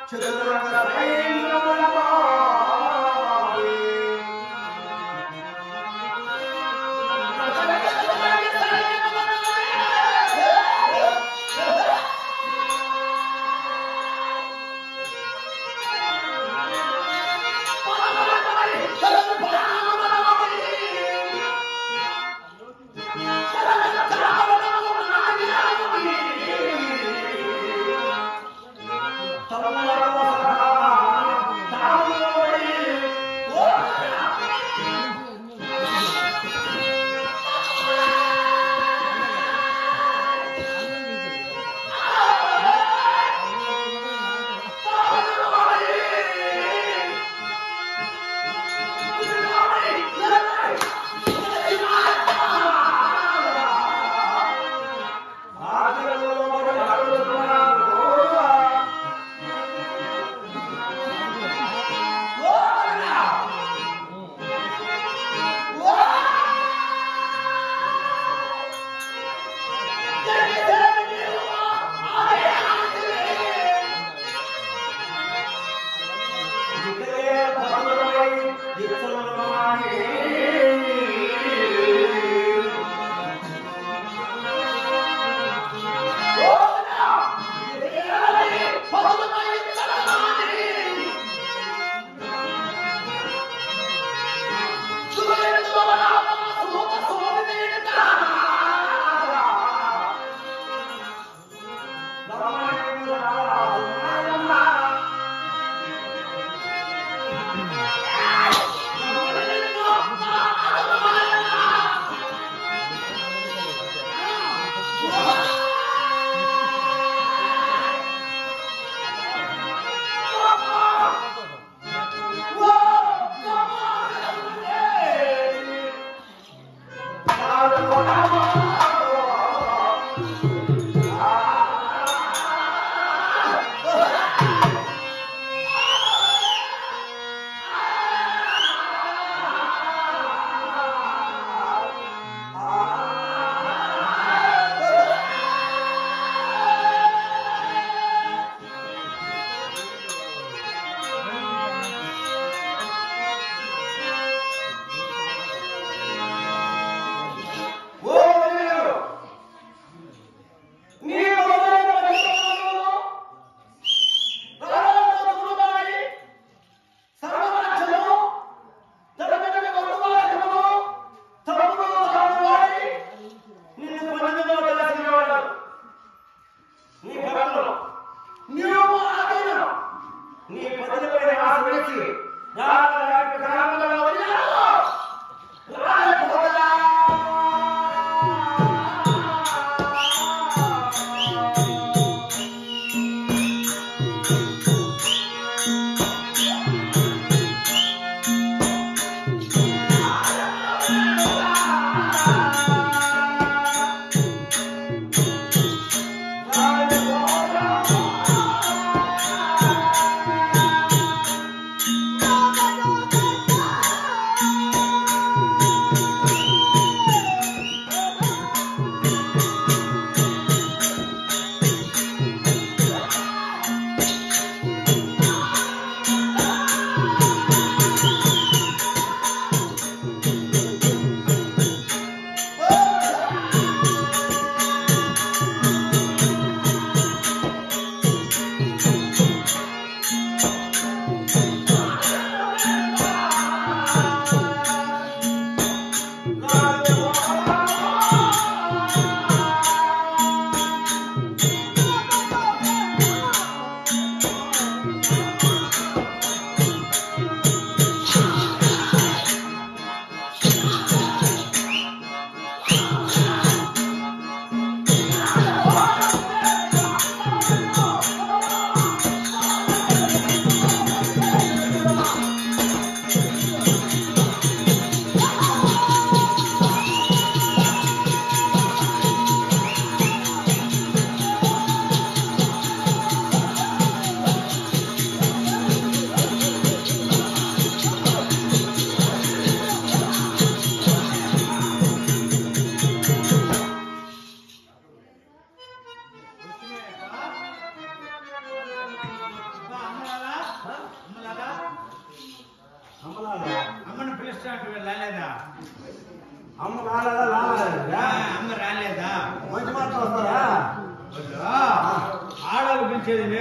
ఆ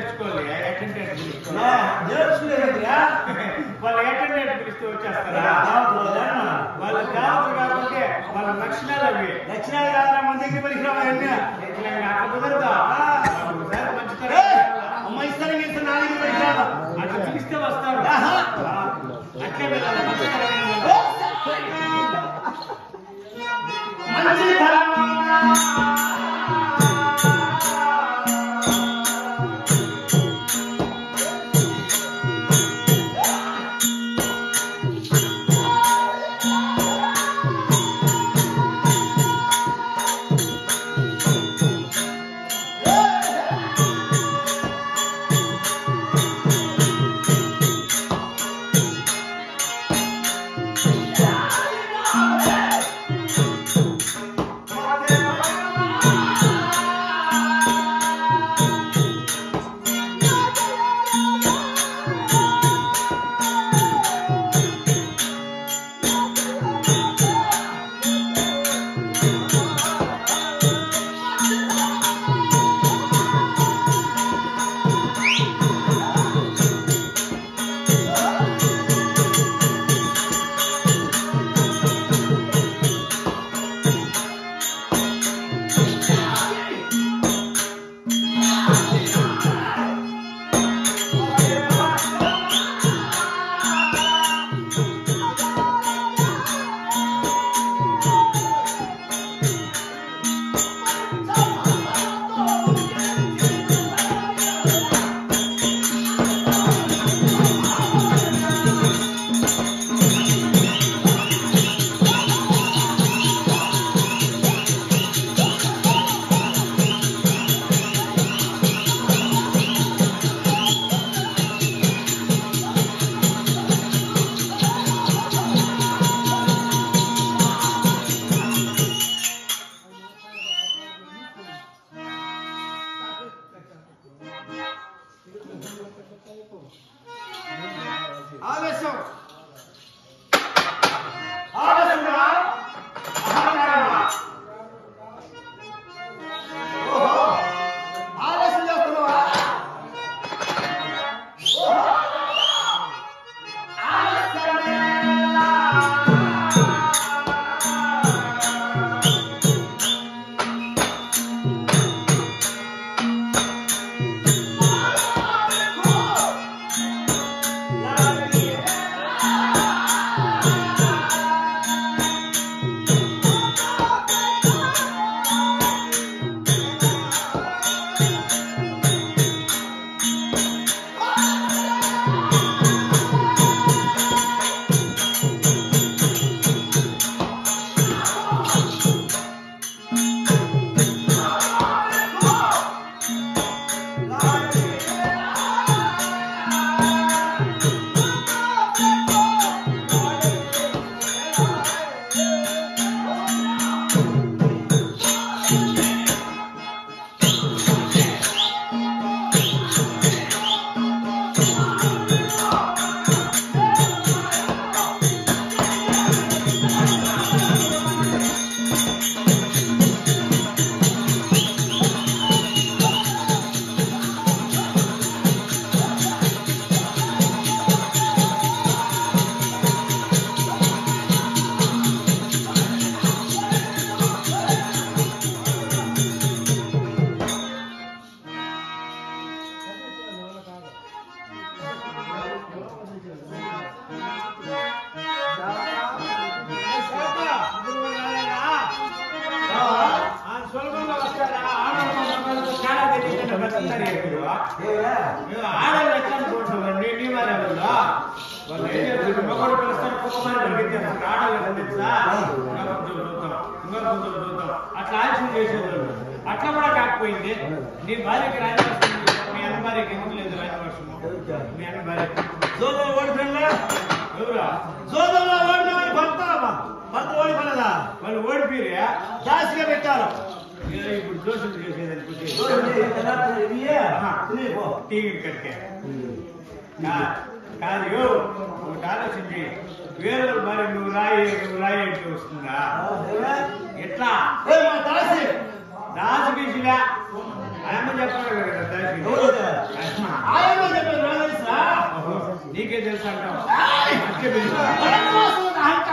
నేర్చుకోవాలి ఎటెంట్ పిలుచుకోవాలి నా నేర్చుకునేదిరా వాళ్ళు ఎటెంట్ పిలుస్తూ వచ్చేస్తారా వాళ్ళ జాగ్రత్త కాకపోతే వాళ్ళ లక్షణాలు అవి లక్షణాలు కాదురా మన దగ్గర పరిశ్రమ ఇట్లా అట్లా కుదరదా ఒకసారి మంచితనం అమ్మ ఇస్తాను ఇస్తాను నా దగ్గర పరిశ్రమ అట్లా పిలిస్తే వస్తారు ఆహా. ఆ, అట్లే వెళ్ళాలి మంచితనం వెళ్ళాలి. మంచి తరం ఆవేశం ఆవేశమా అహంకారమా ఓహో ఆవేశం చేస్తున్నావా ఓహో ఆ సులభంగా వస్తారా ఆడవాళ్ళు మగవాళ్ళు తేడా తెలియకుండా బతుకుతారు ఇప్పుడు. మీరు ఆడవాళ్ళు ఎట్లా అనుకుంటున్నారు? నీ- నీ వాళ్ళ వాళ్ళు. వాళ్ళు ఏం చేస్తారు? మగవాడు పిలుస్తారు, కుక్కమారి పరిగెత్తేస్తారు. ఆడవాళ్ళు తెలుసా? ఇంకా కొంచెం చూద్దాం, ఇంకా కొంచెం చూద్దాం. అట్లా ఆలోచన చేసేవాళ్ళు అట్లా కూడా కాకపోయింది నీ భార్యకి రాయవలసింది మీ అన్న భార్యకి ఎందుకు లేదు రాయవలసిన మీ అన్న భార్యకి సోదరు ఓడిపోయినా ఎవరా సోదరులు ఓడిన భర్త భర్త ఓడిపోలేదా వాళ్ళు ఓడిపోయిరా జాస్తిగా పెట్టారు ఇప్పుడు దోషులు చేసేది అనుకుంటే టీవీ కట్టే కా- కాదు ఒకటి ఆలోచించి వేరే మరి నువ్వు రాయి నువ్వు రాయి అంటే వస్తుందా ఎట్లా రాజు బీసిలా ఆయమ్మ చెప్పాలి కదా దానికి. ఎవరు ఇది? ఆయమ్మ. ఆయమ్మ చెప్పేది నాకు తెలుసా? ఓహో, నీకే తెలుసు అంటావు ఏయ్! అందుకే తెలుసు. వనవాసం అహంకారం